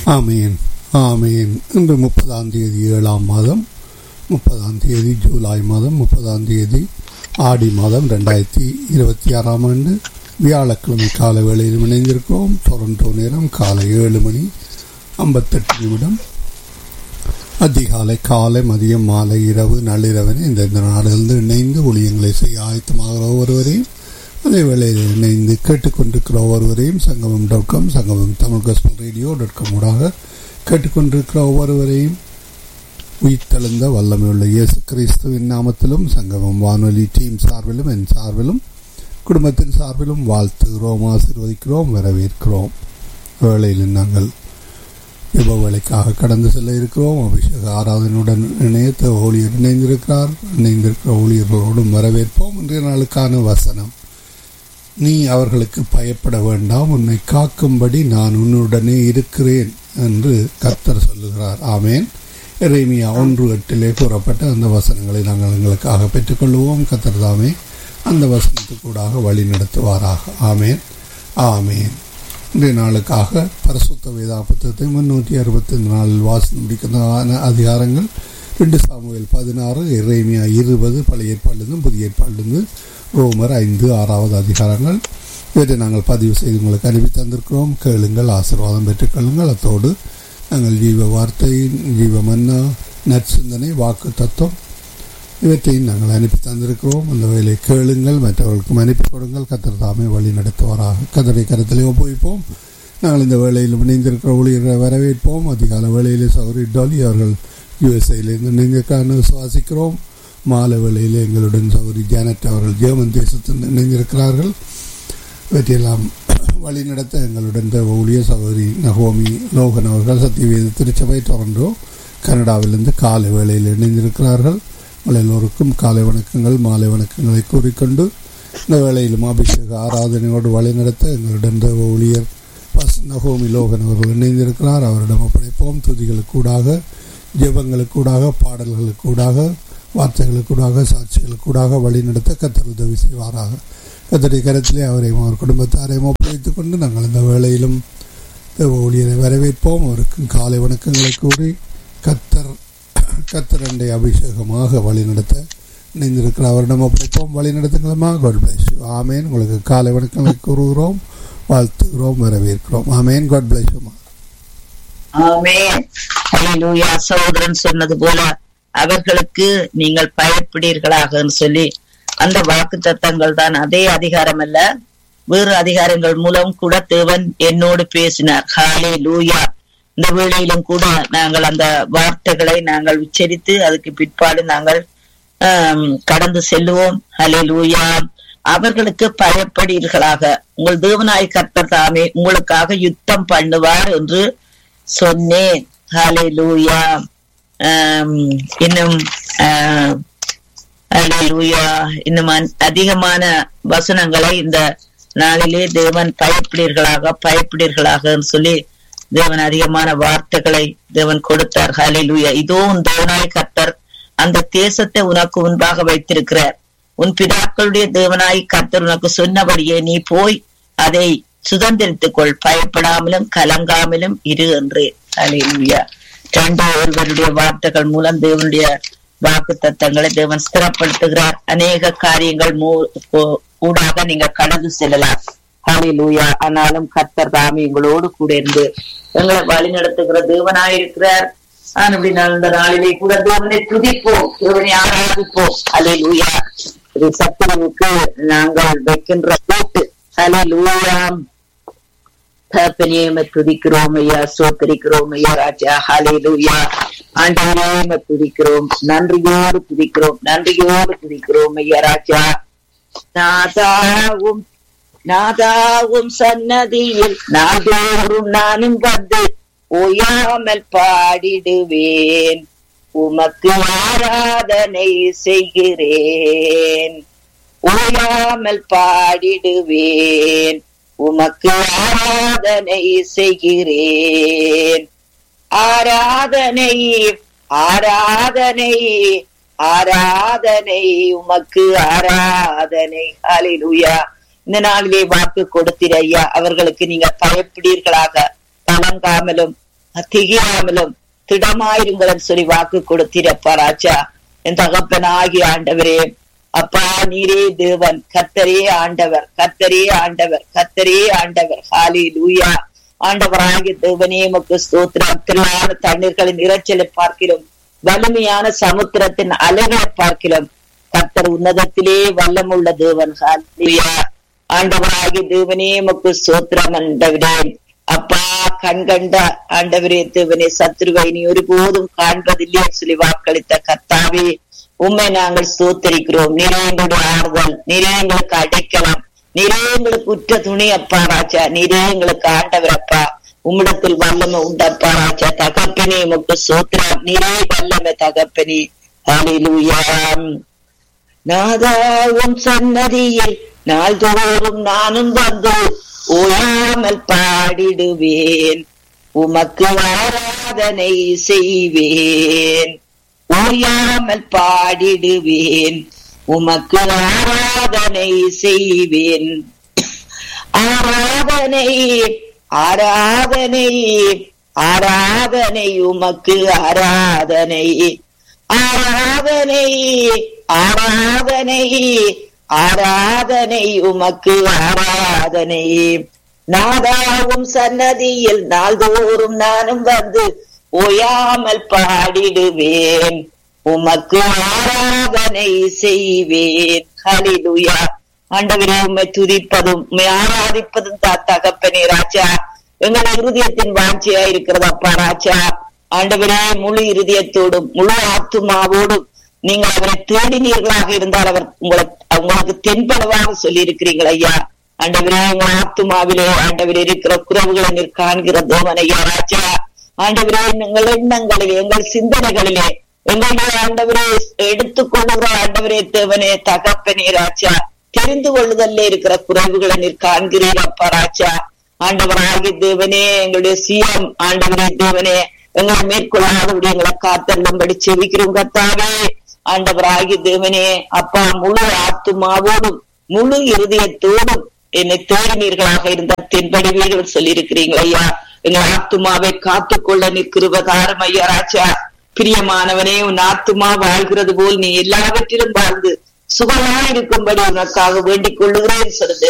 ஆமீன் ஆமீன் இன்று முப்பதாம் தேதி ஏழாம் மாதம் முப்பதாம் தேதி ஜூலை மாதம் முப்பதாம் தேதி ஆடி மாதம் ரெண்டாயிரத்தி இருபத்தி ஆறாம் ஆண்டு வியாழக்கிழமை கால வேளையில் இணைந்திருக்கிறோம் டொரண்டோ நேரம் காலை ஏழு மணி ஐம்பத்தெட்டு நிமிடம் அதிகாலை காலை மதியம் மாலை இரவு நள்ளிரவனை இந்த இந்த நாடுகளிலிருந்து இணைந்து ஒளியங்களை செய்ய ஆயத்தமாகிற ஒவ்வொருவரையும் அதே வேளையில் இணைந்து கேட்டுக்கொண்டிருக்கிற ஒவ்வொருவரையும் சங்கமம் dot com Sangamam Tamil gospel radio dot com ஊடாக கேட்டுக்கொண்டிருக்கிற ஒவ்வொருவரையும் உயிர்த்தெழுந்த வல்லமையுள்ள இயேசு கிறிஸ்துவின் நாமத்திலும் சங்கமம் வானொலி டீம் சார்பிலும் என் சார்பிலும் குடும்பத்தின் சார்பிலும் வாழ்த்துகிறோம் ஆசீர்வதிக்கிறோம் வரவேற்கிறோம் வேளையில் நாங்கள் விபவலைக்காக கடந்து செல்ல இருக்கிறோம் அபிஷேக ஆராதனையுடன் இணையத்த ஊழியர் இணைந்திருக்கிறார் இணைந்திருக்கிற ஊழியர்களோடும் வரவேற்போம் இன்றைய நாளுக்கான வசனம் நீ அவர்களுக்கு பயப்பட வேண்டாம் உன்னை காக்கும்படி நான் உன்னுடனே இருக்கிறேன் என்று கர்த்தர் சொல்லுகிறார் ஆமேன் எரேமியா ஒன்று எட்டிலே கூறப்பட்ட அந்த வசனங்களை நாங்கள் எங்களுக்காக பெற்றுக்கொள்வோம் கர்த்தர் தாமே அந்த வசனத்துக்கூடாக வழி நடத்துவாராக ஆமேன் ஆமேன் இன்றைய நாளுக்காக பரசுத்த வேதா புத்தகத்தை முன்னூற்றி அறுபத்தி நாலில் வாசி முடிக்கிறதான அதிகாரங்கள் ரெண்டு சாமுவேல் பதினாறு இறைமையா இருபது பழைய ஏற்பாடுலேருந்து புதிய ஏற்பாடுலேருந்து ரோமர் ஐந்து ஆறாவது அதிகாரங்கள் இவற்றை நாங்கள் பதிவு செய்து உங்களுக்கு அனுப்பி தந்திருக்கிறோம் கேளுங்கள் ஆசீர்வாதம் பெற்றுக்கொள்ளுங்கள் அத்தோடு நாங்கள் ஜீவ வார்த்தை ஜீவ மன்னா நற்சிந்தனை வாக்கு தத்துவம் இவற்றையும் நாங்கள் அனுப்பி தந்திருக்கிறோம் அந்த வேலையை கேளுங்கள் மற்றவர்களுக்கும் அனுப்பி கொடுங்கள் கத்தர் தாமே வழி நடத்துவாராக கதரை கருத்திலே ஒப்புவிப்போம் நாங்கள் இந்த வேலையில் இணைந்திருக்கிற ஊழியர்களை வரவேற்போம் அதிகால வேளையிலே சௌரி டாலி அவர்கள் யுஎஸ்ஐயிலிருந்து இணைந்திருக்கான்னு சுவாசிக்கிறோம் மாலை வேளையில் எங்களுடன் சௌரி ஜானட் அவர்கள் ஜெர்மன் தேசத்தில் இணைந்திருக்கிறார்கள் இவற்றையெல்லாம் வழி நடத்த எங்களுடன் ஊழிய சகோதரி நகோமி லோகன் அவர்கள் சத்தியவேத திருச்சபை டொரண்டோ கனடாவிலிருந்து காலை வேளையில் இணைந்திருக்கிறார்கள் உங்கள் எல்லோருக்கும் காலை வணக்கங்கள் மாலை வணக்கங்களை கூறிக்கொண்டு இந்த வேளையிலும் அபிஷேக ஆராதனையோடு வழிநடத்த எங்களுடன் ஊழியர் பஸ் நகோமி லோகன் அவர்கள் இணைந்திருக்கிறார் அவரிடம் ஒப்படைப்போம் துதிகளுக்கூடாக ஜெபங்களுக்கூடாக பாடல்களுக்கூடாக வார்த்தைகளுக்கூடாக சாட்சிகளுக்கூடாக வழிநடத்த கத்தர் உதவி செய்வாராக கத்தருடைய கருத்திலே அவரையும் அவர் குடும்பத்தாரையும் ஒப்படைத்துக் கொண்டு நாங்கள் இந்த வேளையிலும் ஊழியரை வரவேற்போம் அவருக்கும் காலை வணக்கங்களை கூறி கத்தர் கத்தரண்டை அபிஷேகமாக வழிநடத்த இணைந்திருக்கிற அவரிடம் ஒப்படைப்போம் வழி நடத்துங்களமா காட் பிளஸ் ஆமேன் உங்களுக்கு காலை வணக்கங்களை கூறுகிறோம் வாழ்த்துகிறோம் வரவேற்கிறோம் ஆமேன் காட் பிளஸ் ஆமேன் ஹalleluya சகோதரன் சொன்னது போல அவர்களுக்கு நீங்கள் பயப்படுவீர்களாக சொல்லி அந்த வாக்கு தத்தங்கள் தான் அதே அதிகாரம் அல்ல வேறு அதிகாரங்கள் மூலம் கூட தேவன் என்னோடு பேசினார் ஹாலே லூயா இந்த வேளையிலும் கூட நாங்கள் அந்த வார்த்தைகளை நாங்கள் உச்சரித்து அதுக்கு பிற்பாடு நாங்கள் கடந்து செல்லுவோம் ஹலே லூயா அவர்களுக்கு பயப்படுவீர்களாக உங்கள் தேவநாய் கர்த்தர் தாமே உங்களுக்காக யுத்தம் பண்ணுவார் என்று சொன்னேன் ஹலே லூயா இன்னும் லூயா இன்னும் அதிகமான வசனங்களை இந்த நாளிலே தேவன் பயப்படுவீர்களாக பயப்படுவீர்களாக சொல்லி தேவன் அதிகமான வார்த்தைகளை தேவன் கொடுத்தார் ஹலிலூயா இதோ உன் தேவனாய் கர்த்தர் அந்த தேசத்தை உனக்கு முன்பாக வைத்திருக்கிறார் உன் பிதாக்களுடைய தேவனாய் கர்த்தர் உனக்கு சொன்னபடியே நீ போய் அதை சுதந்திரித்துக் கொள் பயப்படாமலும் கலங்காமலும் இரு என்று ஹலிலூயா ரெண்டு ஒருவருடைய வார்த்தைகள் மூலம் தேவனுடைய வாக்கு தத்தங்களை தேவன் ஸ்திரப்படுத்துகிறார் அநேக காரியங்கள் ஊடாக நீங்க கடந்து செல்லலாம் ஹாலிலூயா ஆனாலும் கர்த்தர் தாமி எங்களோடு கூட இருந்து எங்களை வழி நடத்துகிற தேவனாயிருக்கிறார் அப்படி நான் இந்த நாளிலே கூட தேவனை துதிப்போம் தேவனை ஆராதிப்போம் அலையிலூயா இது சத்துருவுக்கு நாங்கள் வைக்கின்ற போட்டு அலையிலூயா தகப்பனேம துதிக்கிறோம் ஐயா சோத்தரிக்கிறோம் ஐயா ராஜா ஹாலேலூயா ஆண்டவரேம துதிக்கிறோம் நன்றியோடு துதிக்கிறோம் நன்றியோடு துதிக்கிறோம் ஐயா ராஜா நாதாவும் நாதாவும் சன்னதியில் நாதோறும் நானும் வந்து ஓயாமல் பாடிடுவேன் உமக்கு ஆராதனை செய்கிறேன் ஓயாமல் பாடிடுவேன் உமக்கு ஆராதனை செய்கிறேன் ஆராதனை ஆராதனை ஆராதனை உமக்கு ஆராதனை அலிலுயா இந்த நாளிலே வாக்கு கொடுத்திர ஐயா அவர்களுக்கு நீங்க பயப்படுவீர்களாக கலங்காமலும் திகையாமலும் திடமாயிருங்களும் சொல்லி வாக்கு கொடுத்திரப்பா ராஜா என் தகப்பனாகிய ஆண்டவரே அப்பா நீரே தேவன் கத்தரே ஆண்டவர் கத்தரே ஆண்டவர் கத்தரே ஆண்டவர் ஹாலி லூயா ஆண்டவராகிய தேவனே மக்கு ஸ்தோத்திரம் திரளான தண்ணீர்களின் இறைச்சலை பார்க்கிறோம் வலிமையான சமுத்திரத்தின் அலைகளை பார்க்கிறோம் கத்தர் உன்னதத்திலே வல்லமுள்ள தேவன் ஹாலியா ஆண்டவராகிய தேவனே மக்கு ஸ்தோத்திரம் ஆண்டவரே அப்பா கண் கண்ட ஆண்டவரே தேவனே சத்ருவை நீ ஒருபோதும் காண்பதில்லை சொல்லி வாக்களித்த கத்தாவே உண்மை நாங்கள் ஸ்தோத்தரிக்கிறோம் நிறைய எங்களுடைய ஆறுதல் நிறைய எங்களுக்கு அடைக்கலாம் நிறைய எங்களுக்கு உற்ற துணி அப்பா ராஜா நிறைய எங்களுக்கு ஆண்டவரப்பா உம்மிடத்தில் வல்லமை உண்டப்பா ராஜா தகப்பனே உமக்கு சோத்திரம் நிறைய வல்லமை தகப்பனே ஹalleluya நாதாவும் சன்னதியில் நாள்தோறும் நானும் வந்து ஓயாமல் பாடிடுவேன் உமக்கு ஆராதனை செய்வேன் ஓயாமல் பாடிடுவேன் உமக்கு ஆராதனை செய்வேன் ஆராதனை ஆராதனை ஆராதனை உமக்கு ஆராதனை ஆராதனை ஆராதனை ஆராதனை உமக்கு ஆராதனை நாதாவும் சன்னதியில் நாள்தோறும் நானும் வந்து ஓயாமல் பாடிடுவேன் உமக்கு ஆராதனை செய்வேன் ஹலிலுயா ஆண்டவரே உண்மை துதிப்பதும் உண்மை ஆராதிப்பதும் தா தகப்பனே ராஜா எங்கள் இருதயத்தின் வாஞ்சியா இருக்கிறது அப்பா ராஜா ஆண்டவரே முழு இருதயத்தோடும் முழு ஆத்துமாவோடும் நீங்கள் அவரை தேடினீர்களாக இருந்தால் அவர் உங்களை உங்களுக்கு தென்படவாக சொல்லி இருக்கிறீர்கள் ஐயா ஆண்டவரே உங்கள் ஆத்துமாவிலே ஆண்டவரே இருக்கிற குறவுகளை நீர் காண்கிற தேவன் ஐயா ராஜா ஆண்டவரே எங்கள் எண்ணங்களிலே எங்கள் சிந்தனைகளிலே எங்களுடைய ஆண்டவரே எடுத்துக்கொள்ளுகிற ஆண்டவரே தேவனே தகப்பனே ராஜா தெரிந்து கொள்ளுதல்ல இருக்கிற குறைவுகளை நீர் காண்கிறீர் அப்பா ராஜா ஆண்டவராகி தேவனே எங்களுடைய சிஎம் ஆண்டவரே தேவனே எங்களை மேற்கொள்ளாதபடி எங்களை காத்தல்லும்படி செவிக்கிறோம் கத்தாவே ஆண்டவராகி தேவனே அப்பா முழு ஆத்துமாவோடும் முழு இருதயத்தோடும் என்னை தேடினீர்களாக இருந்த தென்படி வீடு சொல்லியிருக்கிறீங்களா ஐயா எங்கள் ஆத்துமாவை காத்துக்கொள்ள நிற்கிறவதாரம் ஐயா ராஜா பிரியமானவனே உன் ஆத்துமா வாழ்கிறது போல் நீ எல்லாவற்றிலும் வாழ்ந்து சுகமாயிருக்கும்படி உனக்காக வேண்டிக் கொள்ளுகிறேன் சொல்லுது